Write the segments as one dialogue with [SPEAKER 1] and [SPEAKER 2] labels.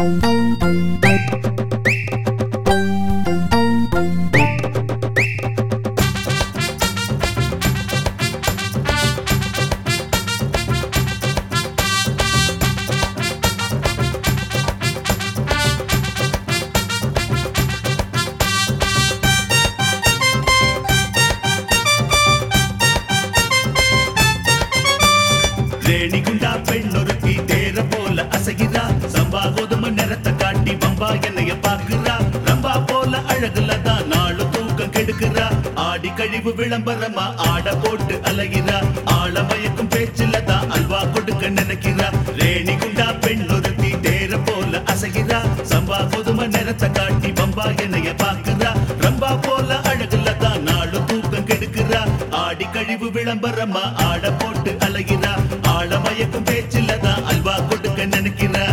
[SPEAKER 1] ரேணிகுண்டா பெண்ணொருத்தி தேர போல அசைகிறா சம்பா கோதுமை நிறத்தை காட்டி பம்பா என்னைய பாக்குறா ரம்பா போல அழகுல தான் நாளு தூக்கம் கெடுக்கிறா ஆடி கழிவு விளம்பரமா ஆட போட்டு அலைகிறா ஆள மயக்கும் பேச்சுல தான் அல்வா கொடுக்க நினைக்கிறா ரேணிகுண்டா பெண்ணொருத்தி தேர போல அசைகிறா சம்பா கோதுமை நிறத்தை காட்டி பம்பா என்னைய பாக்குறா ரம்பா போல அழகுல தான் நாளு தூக்கம் கெடுக்கிறா ஆடி கழிவு விளம்பரமா ஆட போட்டு அலைகிறா ஆள மயக்கும் பேச்சில தான் அல்வா கொடுக்க நினைக்கிறா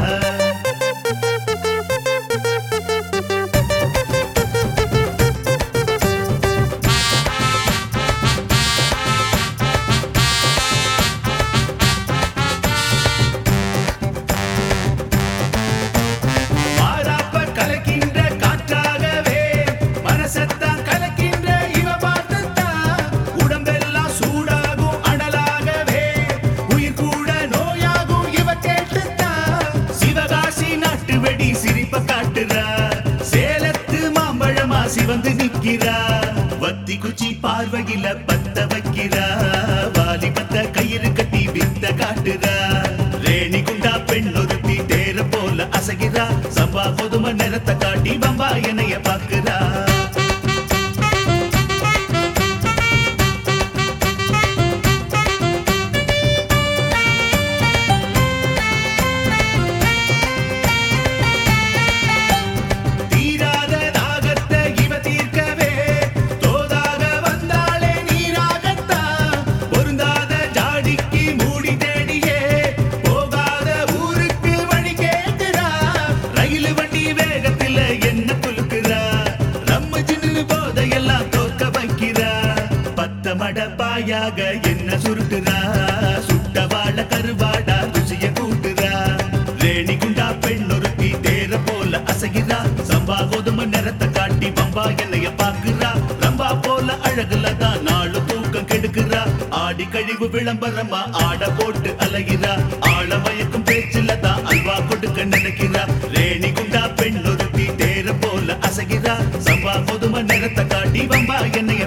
[SPEAKER 1] மாறாப்ப கலக்கின்ற காற்றாகவே மனசத்தான் கலக்கின்ற இவ பார்த்துத்தான் உடம்பெல்லாம் சூடாகும் அனலாகவே உயிர் கூட நோயாகும் இவ கேட்டுத்தான் சிவகாசி நாட்டு வெடி சிரிப்ப காட்டுறா சேலத்து மாம்பழமா சிவந்து நிக்கிறா வத்தி குச்சி பார்வையில பத்த வைக்கிறா வாலிபத்த கயிறு கட்டி வித்த காட்டுறா ரேணிகுண்டா பெண் ஒருத்தி தேர போல அசைகிறா சம்பா பொதும நிறத்தை காட்டி பம்பா என்னைய பாக்குறா தீராத தாகத்தை இவ தீர்க்கவே தோதாக வந்தாளே நீராகத்தான் பொருந்தாத ஜாடிக்கு மூடி தேடியே போகாத ஊருக்கு வழி கேட்கிறா ரயில் வண்டி வேகத்துல என்ன குலுக்குறா நம்ம சின்ன போதையெல்லாம் தோற்க வைக்கிறா பத்த மட பாயாக என்ன சுருட்டுறா சுட்ட வாழ கருவாடா ருசிய கூட்டுறா ரேணிகுண்டா பெண் ஒருத்தி தேர போல அசைகிறா சம்பா கோதுமை நிறத்தை காட்டி பம்பா என்னைய பாக்குறா ரம்பா போல அழகுல தான் நாலு தூக்கம் கெடுக்கிறா ஆடி கழிவு விளம்பரமா ஆட போட்டு அலைகிறா ஆள மயக்கும் பேச்சுல தான் அல்வா கொடுக்க நினைக்கிறா ரேணிகுண்டா பெண் ஒருத்தி தேர போல அசைகிறா சம்பா கோதுமை நிறத்தை காட்டி பம்பா என்னைய